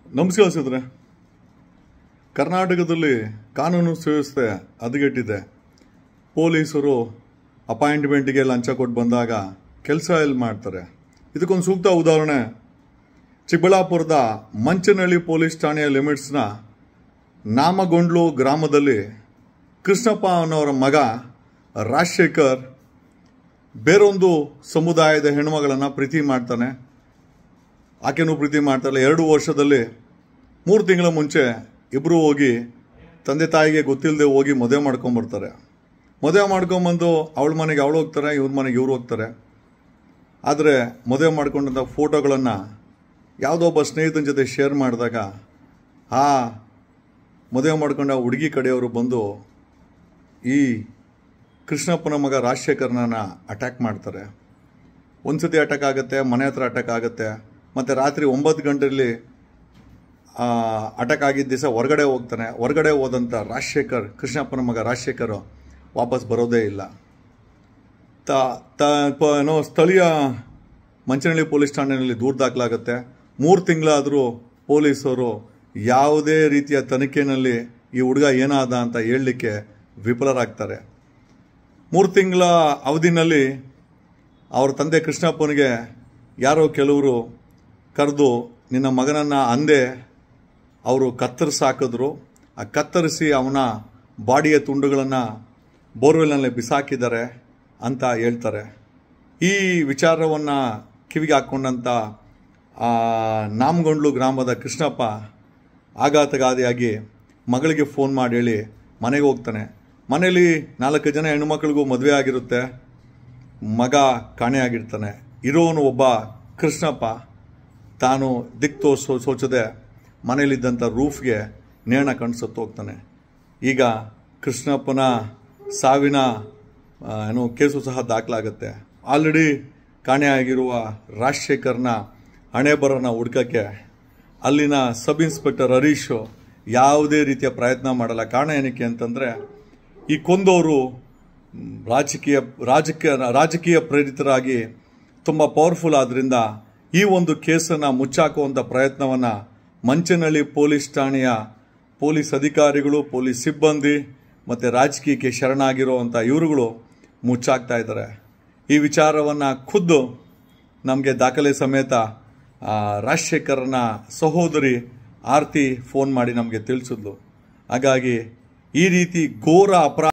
ನಮಸ್ಕಾರ ಸಿದ್ರೆ ಕರ್ನಾಟಕದಲ್ಲಿ ಕಾನೂನು ಸುವ್ಯವಸ್ಥೆ ಹದಗೆಟ್ಟಿದೆ ಪೊಲೀಸರು ಅಪಾಯಿಂಟ್ಮೆಂಟ್ಗೆ ಲಂಚ ಕೊಟ್ಟು ಬಂದಾಗ ಕೆಲಸ ಎಲ್ಲಿ ಮಾಡ್ತಾರೆ ಇದಕ್ಕೊಂದು ಸೂಕ್ತ ಉದಾಹರಣೆ ಚಿಕ್ಕಬಳ್ಳಾಪುರದ ಮಂಚನಹಳ್ಳಿ ಪೊಲೀಸ್ ಠಾಣೆಯ ಲಿಮಿಟ್ಸ್ನ ನಾಮಗೊಂಡ್ಲು ಗ್ರಾಮದಲ್ಲಿ ಕೃಷ್ಣಪ್ಪ ಅನ್ನೋರ ಮಗ ರಾಜಶೇಖರ್ ಬೇರೊಂದು ಸಮುದಾಯದ ಹೆಣ್ಮಗಳನ್ನು ಪ್ರೀತಿ ಮಾಡ್ತಾನೆ ಆಕೆನೂ ಪ್ರೀತಿ ಮಾಡ್ತಾರಲ್ಲ ಎರಡು ವರ್ಷದಲ್ಲಿ ಮೂರು ತಿಂಗಳ ಮುಂಚೆ ಇಬ್ಬರು ಹೋಗಿ ತಂದೆ ತಾಯಿಗೆ ಗೊತ್ತಿಲ್ಲದೆ ಹೋಗಿ ಮದುವೆ ಮಾಡ್ಕೊಂಬರ್ತಾರೆ ಮದುವೆ ಮಾಡ್ಕೊಂಬಂದು ಅವಳ ಮನೆಗೆ ಅವಳು ಹೋಗ್ತಾರೆ ಇವ್ರ ಮನೆಗೆ ಇವ್ರು ಹೋಗ್ತಾರೆ ಆದರೆ ಮದುವೆ ಮಾಡ್ಕೊಂಡಂಥ ಫೋಟೋಗಳನ್ನು ಯಾವುದೋ ಒಬ್ಬ ಸ್ನೇಹಿತನ ಜೊತೆ ಶೇರ್ ಮಾಡಿದಾಗ ಆ ಮದುವೆ ಮಾಡ್ಕೊಂಡ ಹುಡುಗಿ ಕಡೆಯವರು ಬಂದು ಈ ಕೃಷ್ಣಪ್ಪನ ಮಗ ರಾಜಶೇಖರ್ನ ಅಟ್ಯಾಕ್ ಮಾಡ್ತಾರೆ ಒಂದು ಸತಿ ಅಟ್ಯಾಕ್ ಆಗುತ್ತೆ ಮನೆ ಹತ್ರ ಅಟ್ಯಾಕ್ ಆಗುತ್ತೆ ಮತ್ತು ರಾತ್ರಿ ಒಂಬತ್ತು ಗಂಟೆಯಲ್ಲಿ ಅಟ್ಯಾಕ್ ಆಗಿದ್ದ ದಿವಸ ಹೊರಗಡೆ ಹೋಗ್ತಾನೆ ಹೊರಗಡೆ ಹೋದಂಥ ರಾಜಶೇಖರ್ ಕೃಷ್ಣಪ್ಪನ ಮಗ ರಾಜಶೇಖರ್ ವಾಪಸ್ ಬರೋದೇ ಇಲ್ಲ ತ ತ ಪ- ಏನೋ ಸ್ಥಳೀಯ ಮಂಚನಹಳ್ಳಿ ಪೊಲೀಸ್ ಠಾಣೆಯಲ್ಲಿ ದೂರು ದಾಖಲಾಗುತ್ತೆ ಮೂರು ತಿಂಗಳಾದರೂ ಪೊಲೀಸರು ಯಾವುದೇ ರೀತಿಯ ತನಿಖೆಯಲ್ಲಿ ಈ ಹುಡುಗ ಏನಾದ ಅಂತ ಹೇಳಲಿಕ್ಕೆ ವಿಫಲರಾಗ್ತಾರೆ ಮೂರು ತಿಂಗಳ ಅವಧಿನಲ್ಲಿ ಅವ್ರ ತಂದೆ ಕೃಷ್ಣಪ್ಪನಿಗೆ ಯಾರೋ ಕೆಲವರು ಕರೆದು ನಿನ್ನ ಮಗನನ್ನು ಅಂದೆ ಅವರು ಕತ್ತರಿಸಿ ಹಾಕಿದ್ರು ಆ ಕತ್ತರಿಸಿ ಅವನ ಬಾಡಿಯ ತುಂಡುಗಳನ್ನು ಬೋರ್ವೆಲ್ನಲ್ಲಿ ಬಿಸಾಕಿದ್ದಾರೆ ಅಂತ ಹೇಳ್ತಾರೆ ಈ ವಿಚಾರವನ್ನು ಕಿವಿಗೆ ಹಾಕ್ಕೊಂಡಂಥ ಆ ನಾಮಗೊಂಡ್ಲು ಗ್ರಾಮದ ಕೃಷ್ಣಪ್ಪ ಆಘಾತಗಾದಿಯಾಗಿ ಮಗಳಿಗೆ ಫೋನ್ ಮಾಡಿ ಹೇಳಿ ಮನೆಗೆ ಹೋಗ್ತಾನೆ ಮನೇಲಿ ನಾಲ್ಕು ಜನ ಹೆಣ್ಮಕ್ಳಿಗೂ ಮದುವೆ ಆಗಿರುತ್ತೆ ಮಗ ಕಾಣೆಯಾಗಿರ್ತಾನೆ ಇರೋನು ಒಬ್ಬ ಕೃಷ್ಣಪ್ಪ ತಾನು ದಿಕ್ ತೋರಿಸೋ ಸೋಚದೆ ಮನೇಲಿದ್ದಂಥ ರೂಫ್ಗೆ ನೇಣ ಕಣ್ಸತ್ತು ಹೋಗ್ತಾನೆ ಈಗ ಕೃಷ್ಣಪ್ಪನ ಸಾವಿನ ಆ, ಏನು ಕೇಸು ಸಹ ದಾಖಲಾಗುತ್ತೆ ಆಲ್ರೆಡಿ ಕಾಣೆಯಾಗಿರುವ ರಾಜಶೇಖರ್ನ ಹಣೆ ಬರೋನ ಹುಡ್ಕಕ್ಕೆ ಅಲ್ಲಿನ ಸಬ್ ಇನ್ಸ್ಪೆಕ್ಟರ್ ಹರೀಶ್ ಯಾವುದೇ ರೀತಿಯ ಪ್ರಯತ್ನ ಮಾಡಲ್ಲ ಕಾರಣ ಏನಕ್ಕೆ ಅಂತಂದರೆ ಈ ಕೊಂದವರು ಮ್, ರಾಜಕೀಯ ರಾಜಕೀಯ ರಾಜಕೀಯ ಪ್ರೇರಿತರಾಗಿ ತುಂಬ ಪವರ್ಫುಲ್ ಆದ್ದರಿಂದ ಈ ಒಂದು ಕೇಸನ್ನು ಮುಚ್ಚಾಕುವಂಥ ಪ್ರಯತ್ನವನ್ನು ಮಂಚನಹಳ್ಳಿ ಪೊಲೀಸ್ ಠಾಣೆಯ ಪೊಲೀಸ್ ಅಧಿಕಾರಿಗಳು ಪೊಲೀಸ್ ಸಿಬ್ಬಂದಿ ಮತ್ತು ರಾಜಕೀಯಕ್ಕೆ ಶರಣಾಗಿರುವಂಥ ಇವರುಗಳು ಮುಚ್ಚಾಕ್ತಾ ಇದ್ದಾರೆ ಈ ವಿಚಾರವನ್ನು ಖುದ್ದು ನಮಗೆ ದಾಖಲೆ ಸಮೇತ ಆ, ರಾಜಶೇಖರನ ಸಹೋದರಿ ಆರ್ತಿ ಫೋನ್ ಮಾಡಿ ನಮಗೆ ತಿಳಿಸಿದ್ಲು ಹಾಗಾಗಿ ಈ ರೀತಿ ಘೋರ ಅಪರಾಧ